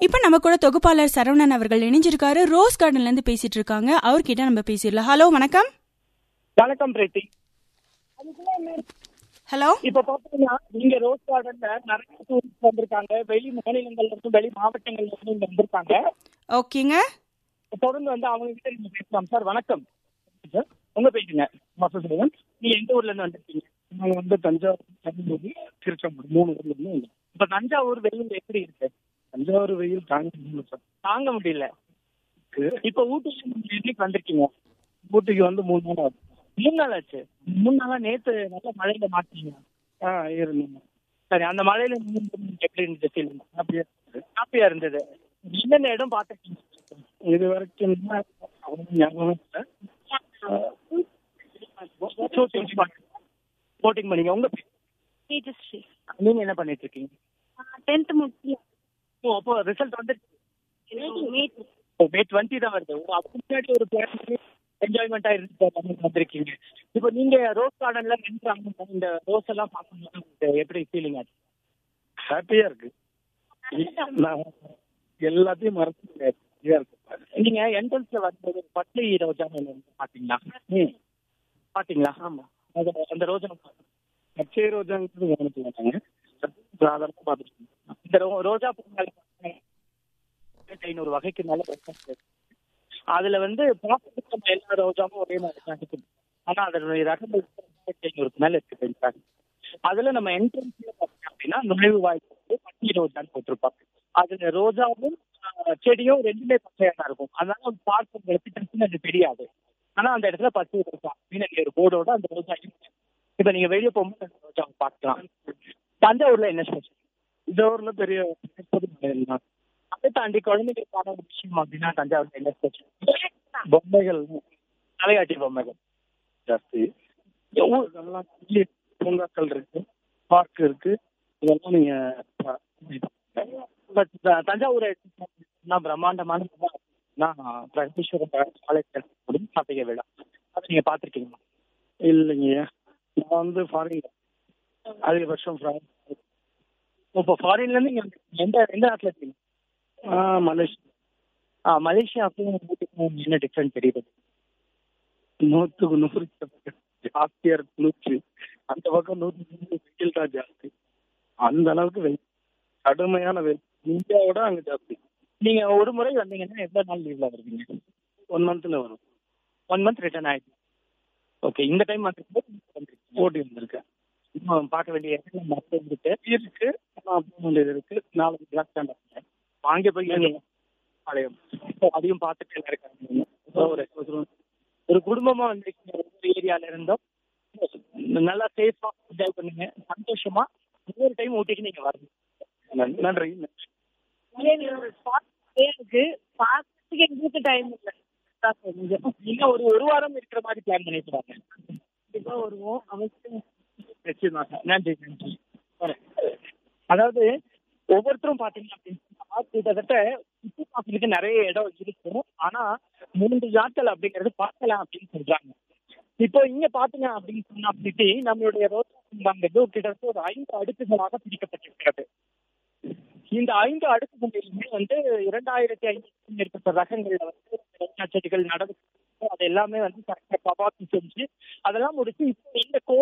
இப்ப நம்ம கூட தொகுப்பாளர் சரவணன் அவர்கள் இணைஞ்சிருக்காரு ரோஸ் கார்டன்ல இருந்து பேசிட்டு இருக்காங்க அவர்கிட்ட நம்ம பேசிடலாம் ஹலோ வணக்கம் வணக்கம் பிரீத்தி ஹலோ இப்ப பாத்தீங்கன்னா இங்க ரோஸ் கார்டன்ல நிறைய டூரிஸ்ட் வந்திருக்காங்க வெளி மாநிலங்கள்ல இருந்தும் வெளி மாவட்டங்கள்ல இருந்தும் இங்க வந்திருக்காங்க ஓகேங்க தொடர்ந்து வந்து அவங்க கிட்ட நீங்க பேசலாம் சார் வணக்கம் சார் உங்க பேசுங்க வாசுதேவன் நீங்க எந்த ஊர்ல இருந்து வந்திருக்கீங்க நாங்க வந்து தஞ்சாவூர் தருமபுரி திருச்செங்கோடு மூணு ஊர்ல இருந்து வந்தோம். இப்ப தஞ்சாவூர் வெயில் எப்படி இருக்கு தஞ்சாவூர் வெயில் தாங்க முடியல சார் தாங்க முடியல இப்ப ஊட்டிக்கு நீங்க என்னைக்கு வந்திருக்கீங்க ஊட்டிக்கு வந்து மூணு நாள் ஆகுது மூணு நாள் ஆச்சு மூணு நாளா நேத்து நல்ல மழையில மாட்டீங்க ஆ இருந்தீங்க சரி அந்த மழையில நீங்க உங்களுக்கு எப்படி இருந்துச்சு ஃபீலிங் அப்படியே ஹாப்பியா இருந்தது என்னென்ன இடம் பார்த்துருக்கீங்க இது வரைக்கும் அவ்வளவு ஞாபகம் இல்லை போட்டிங் பண்ணீங்க உங்க பேர்? தேஜஸ்ரீ நீங்க என்ன பண்ணிட்டு இருக்கீங்க டென்த் முடிச்சு ஓ அப்போ ரிசல்ட் வந்து மேட் மே டுவெண்ட்டி தான் வருது ஓ, அதுக்கு முன்னாடி ஒரு பிளான் என்ஜாய்மெண்டா இருந்து வந்திருக்கீங்க இப்போ நீங்க ரோஸ் கார்டன்ல என்ட்ரு இந்த ரோஸ் எல்லாம் பார்க்கும்போது உங்களுக்கு எப்படி ஃபீலிங் ஆச்சு ஹாப்பியா இருக்கு நான் எல்லாத்தையும் மறந்து ஹாப்பியா இருக்கு நீங்க என்ட்ரன்ஸ்ல வரும்போது பச்சை ரோஜா பாத்தீங்களா ம் பாத்தீங்களா ஆமா அது அந்த ரோஜா பச்சை ரோஜாங்கிறது கவனிச்சு மாட்டாங்க சாதாரணமா பார்த்துட்டு இந்த ரோ- ரோஜா பூ மேல ஐநூறு வகைக்கு மேல பிரச்சனை இருக்கு. அதுல வந்து பார்க்கறதுக்கு நம்ம எல்லா ரோஜாவும் ஒரே மாதிரி தான் இருக்குது ஆனா அதனுடைய ரகங்கள் ஆயிரத்தி ஐநூறுக்கு மேல இருக்கு இருக்காங்க அதுல நம்ம என்ட்ரன்ஸ்ல பார்த்தீங்க அப்படின்னா நுழைவு வாய்ப்பு வந்து பச்சை ரோஜான்னு போட்டிருப்பாங்க அதுல ரோஜாவும் ஆஹ், செடியும் ரெண்டுமே பச்சையா தான் இருக்கும் அதனால ஒரு பார்க்கறதுக்கு டக்குன்னு அது தெரியாது ஆனா அந்த இடத்துல பச்சை ரோஜா அப்படின்னு ஒரு போர்டோட அந்த ரோஜா இருக்கு இப்ப நீங்க வெளியே போகும்போது அந்த ரோஜாவை பார்க்கலாம் தஞ்சாவூர்ல என்ன ஸ்பெஷல் இந்த ஊர்ல பெரிய மலைகள் தான் அதை தாண்டி குழந்தைகளுக்கான ஒரு விஷயம் அப்படின்னா தஞ்சாவூர்ல என்ன ஸ்பெஷல் பொம்மைகள் தலையாட்டி பொம்மைகள் ஜாஸ்தி இதெல்லாம் வெளிய பூங்காக்கள் இருக்கு பார்க் இருக்கு இதெல்லாம் நீங்க பா- பட் தஞ்சாவூரை எடுத்துக்கிட்டோம்னா பிரம்மாண்டமான நான் பிரகதீஸ்வரம் காலேஜ் கார்த்திகை விழா அதை நீங்க பாத்திருக்கீங்களா இல்லைங்க நான் வந்து ஃபாரின் அதிகபட்சம் ஃபாரின் இப்போ ஃபாரின்ல இருந்து இங்க எந்த எந்த நாட்டுல இருக்கீங்க மலேசியா ஆ மலேசியாவுக்கும் ஊட்டிக்கும் என்ன டிஃப்ரெண்ட் தெரியுது நூத்துக்கு நூறு ஜாஸ்தியா இருக்கு நூற்று அந்த பக்கம் நூத்தி நூறு வெயில் தான் ஜாஸ்தி அந்த அளவுக்கு வெயில் கடுமையான வெயில் இந்தியாவோட அங்க ஜாஸ்தி நீங்க ஒரு முறை வந்தீங்கன்னா எவ்வளவு நாள் லீவ்ல வருவீங்க ஒன் மந்த்ல வரும் ஒன் மந்த் ரிட்டர்ன் ஆயிடுச்சு ஓகே இந்த டைம் வந்து போட்டி வந்திருக்கேன் இன்னும் பார்க்க வேண்டிய இடத்துல மற்ற இருக்கு இருக்கு நான் போக வேண்டியது இருக்கு நாளைக்கு பிளாக் ஸ்டாண்டர்ட் வாங்க போய் பாளையம் அதையும் பார்த்துட்டு எல்லாம் இருக்காங்க ஒரு ஒரு குடும்பமா வந்திருக்கீங்க ஒவ்வொரு ஏரியால இருந்தோம் நல்லா சேஃபா என்ஜாய் பண்ணுங்க சந்தோஷமா ஒவ்வொரு டைம் ஊட்டிக்கு நீங்க வரணும் நன்றி இருக்கு பார்க்கறதுக்கு எங்களுக்கு டைம் இல்லை அதான் கொஞ்சம் நீங்க ஒரு ஒரு வாரம் இருக்கிற மாதிரி பிளான் பண்ணிட்டு வாங்க கண்டிப்பா வருவோம் அவசியம் நிச்சயமாக நன்றி நன்றி அதாவது ஒவ்வொருத்தரும் பாத்தீங்க அப்படின்னா கிட்டத்தட்ட சுற்றி பார்க்கறதுக்கு நிறைய இடம் இருக்கும் ஆனா மூன்று நாட்கள் அப்படிங்கிறது பார்க்கலாம் அப்படின்னு சொல்றாங்க இப்போ இங்க பாத்தீங்க அப்படின்னு சொன்னா அப்படின்ட்டு நம்மளுடைய ரோஜா பூங்காங்கிறது கிட்டத்தட்ட ஒரு ஐந்து அடுக்குகளாக பிரிக்கப்பட்டிருக்கிறது இந்த ஐந்து அடுக்குகளிலுமே வந்து இரண்டாயிரத்தி ஐநூறுக்கும் மேற்பட்ட ரகங்கள்ல வந்து ரோஜா செடிகள் நடவு அது எல்லாமே வந்து கரெக்டா கபாத்து செஞ்சு அதெல்லாம் முடிச்சு இப்போ இந்த